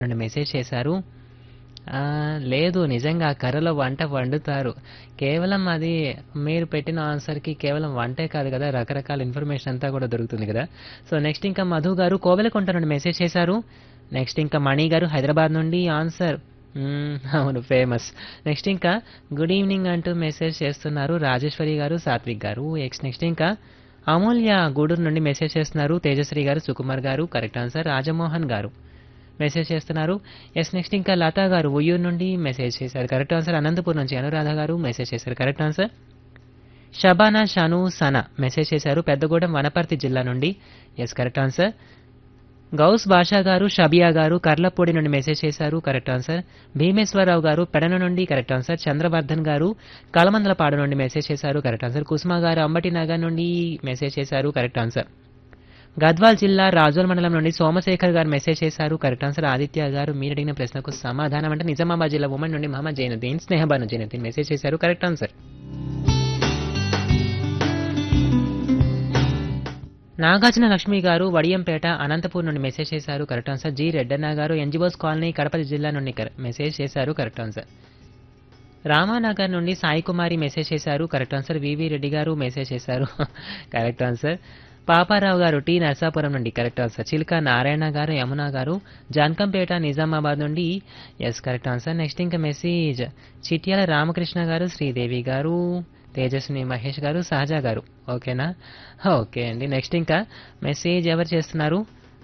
నుండి మెసేజ్ చేశారు ఆ, లేదు నిజంగా కర్రలో వంట వండుతారు కేవలం అది మీరు పెట్టిన ఆన్సర్కి కేవలం వంటే కాదు కదా రకరకాల ఇన్ఫర్మేషన్ అంతా కూడా దొరుకుతుంది కదా సో నెక్స్ట్ ఇంకా మధు గారు కోవెలకుంట నుండి మెసేజ్ చేశారు నెక్స్ట్ ఇంకా మణి గారు హైదరాబాద్ నుండి ఆన్సర్ మ్మ్, అవును ఫేమస్ నెక్స్ట్ ఇంకా గుడ్ ఈవినింగ్ అంటూ మెసేజ్ చేస్తున్నారు రాజేశ్వరి గారు సాత్విక్ గారు ఎక్స్ నెక్స్ట్ ఇంకా అమూల్య గూడూరు నుండి మెసేజ్ చేస్తున్నారు తేజశ్రీ గారు సుకుమార్ గారు కరెక్ట్ ఆన్సర్ రాజమోహన్ గారు మెసేజ్ చేస్తున్నారు ఎస్ నెక్స్ట్ ఇంకా లతా గారు ఉయ్యూరు నుండి మెసేజ్ చేశారు కరెక్ట్ ఆన్సర్ అనంతపూర్ నుంచి అనురాధ గారు మెసేజ్ చేశారు కరెక్ట్ ఆన్సర్ షబానా షాను సనా మెసేజ్ చేశారు పెద్దగూడెం వనపర్తి జిల్లా నుండి yes correct answer Ghouse Basha garu Shabiya గారు కర్లపూడి నుండి మెసేజ్ చేశారు కరెక్ట్ ఆన్సర్ భీమేశ్వరరావు గారు పెడన నుండి కరెక్ట్ ఆన్సర్ చంద్రవర్ధన్ గారు కలమందలపాడు నుండి మెసేజ్ చేశారు కరెక్ట్ ఆన్సర్ కుసుమ గారు అంబటి నగర్ నుండి మెసేజ్ చేశారు కరెక్ట్ ఆన్సర్ గద్వాల్ జిల్లా రాజోల్ మండలం నుండి సోమశేఖర్ గారు మెసేజ్ చేశారు కరెక్ట్ ఆన్సర్ ఆదిత్య గారు మీరు అడిగిన ప్రశ్నకు సమాధానం అంటే నిజామాబాద్ జిల్లా ఉమెన్ నుండి మహమ్మద్ జైనుద్దీన్ స్నేహబాను జైనుద్దీన్ మెసేజ్ చేశారు కరెక్ట్ ఆన్సర్ నాగార్జున లక్ష్మి గారు వడియంపేట అనంతపూర్ నుండి మెసేజ్ చేశారు కరెక్ట్ ఆన్సర్ జి రెడ్డన్న గారు ఎన్జిఓస్ కాలనీ కడప జిల్లా నుండి కర- మెసేజ్ చేశారు కరెక్ట్ ఆన్సర్ రామానగర్ నుండి సాయి కుమారి మెసేజ్ చేశారు correct answer V V Reddy garu message చేశారు కరెక్ట్ ఆన్సర్ పాపారావు గారు టి నర్సాపురం నుండి కరెక్ట్ ఆన్సర్ చిలుక నారాయణ గారు యమున గారు జాన్కంపేట నిజామాబాద్ నుండి ఎస్ కరెక్ట్ ఆన్సర్ నెక్స్ట్ ఇంకా మెసేజ్ చిట్యాల రామకృష్ణ గారు శ్రీదేవి గారు తేజస్విని మహేష్ గారు సహజ గారు ఓకేనా ఓకే అండి నెక్స్ట్ ఇంకా మెసేజ్ ఎవరు చేస్తున్నారు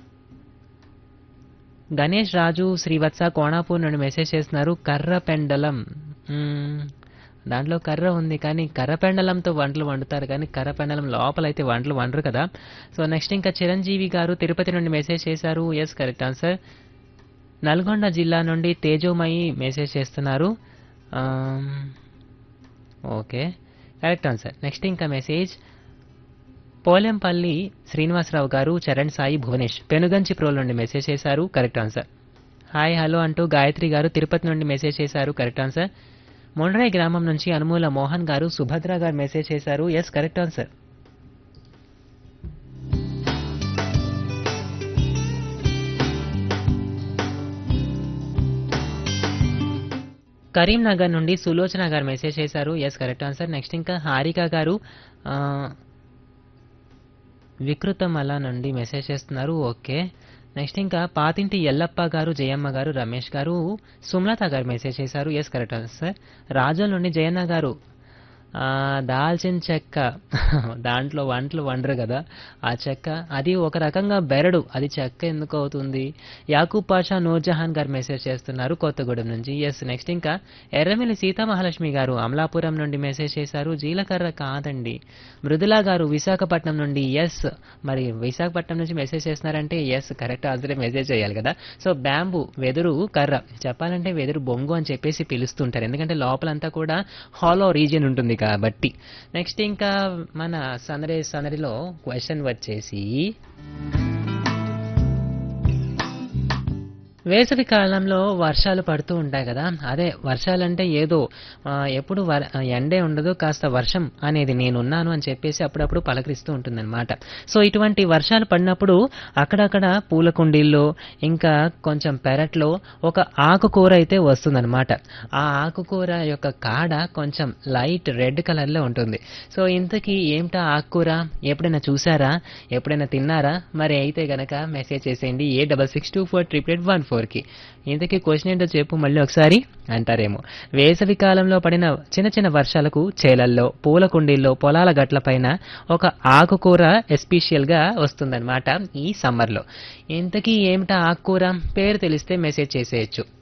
గణేష్ రాజు శ్రీవత్స కోణాపూర్ నుండి మెసేజ్ చేస్తున్నారు కర్ర పెండలం మ్మ్. దాంట్లో కర్ర ఉంది కానీ కర్ర పెండలంతో వంటలు వండుతారు కానీ కర్ర పెండలం లోపలైతే వంటలు వండరు కదా సో నెక్స్ట్ ఇంకా చిరంజీవి గారు తిరుపతి నుండి మెసేజ్ చేశారు ఎస్ కరెక్ట్ ఆన్సర్ నల్గొండ జిల్లా నుండి తేజోమయి మెసేజ్ చేస్తున్నారు um, okay correct answer next ఇంకా మెసేజ్ పోలెంపల్లి శ్రీనివాసరావు గారు చరణ్ సాయి భువనేష్ పెనుగంచి ప్రోల్ నుండి మెసేజ్ చేశారు కరెక్ట్ ఆన్సర్ హాయ్ హలో అంటూ గాయత్రి గారు తిరుపతి నుండి మెసేజ్ చేశారు కరెక్ట్ ఆన్సర్ మొండ్రాయి గ్రామం నుంచి అనుమూల మోహన్ గారు సుభద్ర గారు మెసేజ్ చేశారు ఎస్ కరెక్ట్ ఆన్సర్ కరీంనగర్ నుండి సులోచన గారు మెసేజ్ చేశారు ఎస్ కరెక్ట్ ఆన్సర్ నెక్స్ట్ ఇంకా హారిక గారు ఆ, వికృతమల నుండి మెసేజ్ చేస్తున్నారు ఓకే నెక్స్ట్ ఇంకా పాతింటి ఎల్లప్ప గారు జయమ్మ గారు రమేష్ గారు సుమలత గారు మెసేజ్ చేశారు ఎస్ కరెక్ట్ ఆన్సర్ రాజోల్ నుండి జయన్న గారు ఆ, దాల్చిన చెక్క దాంట్లో వంటలు వండరు కదా ఆ చెక్క అది ఒక రకంగా బెరడు అది చెక్క ఎందుకు అవుతుంది యాకూబ్ పాషా నూర్జహాన్ గారు మెసేజ్ చేస్తున్నారు కొత్తగూడెం నుంచి ఎస్ నెక్స్ట్ ఇంకా ఎర్రమిల్లి సీతామహాలక్ష్మి గారు అమలాపురం నుండి మెసేజ్ చేశారు జీలకర్ర కాదండి మృదులా గారు విశాఖపట్నం నుండి ఎస్ మరి విశాఖపట్నం నుంచి మెసేజ్ చేస్తున్నారంటే ఎస్ కరెక్ట్ ఆన్సరే మెసేజ్ చేయాలి కదా సో బ్యాంబు వెదురు కర్ర చెప్పాలంటే వెదురు బొంగు అని చెప్పేసి పిలుస్తుంటారు ఎందుకంటే లోపలంతా కూడా హాలో రీజియన్ ఉంటుంది కాబట్టి నెక్స్ట్ ఇంకా మన సందడి సందడిలో క్వశ్చన్ వచ్చేసి వేసవి కాలంలో వర్షాలు పడుతూ ఉంటాయి కదా అదే వర్షాలంటే ఏదో ఆ, ఎప్పుడు వర ఎండే ఉండదు కాస్త వర్షం అనేది నేనున్నాను అని చెప్పేసి అప్పుడప్పుడు పలకరిస్తూ ఉంటుందన్నమాట సో ఇటువంటి వర్షాలు పడినప్పుడు అక్కడక్కడ పూల కుండీల్లో ఇంకా కొంచెం పెరట్లో ఒక ఆకుకూర అయితే వస్తుందన్నమాట ఆ ఆకుకూర యొక్క కాడ కొంచెం లైట్ రెడ్ కలర్లో ఉంటుంది సో ఇంతకీ ఏమిటా ఆకుకూర ఎప్పుడైనా చూసారా ఎప్పుడైనా తిన్నారా మరి అయితే గనక మెసేజ్ చేసేయండి ఏ double six two four triple eight one ఫోర్కి ఇంతకీ క్వశ్చన్ ఏంటో చెప్పు మళ్ళీ ఒకసారి అంటారేమో వేసవి కాలంలో పడిన చిన్న చిన్న వర్షాలకు చేలల్లో పూల కుండీల్లో పొలాల గట్లపైన ఒక ఆకుకూర ఎస్పెషియల్గా వస్తుందన్నమాట ఈ సమ్మర్లో ఇంతకీ ఏమిటా ఆకుకూర పేరు తెలిస్తే మెసేజ్ చేసేయచ్చు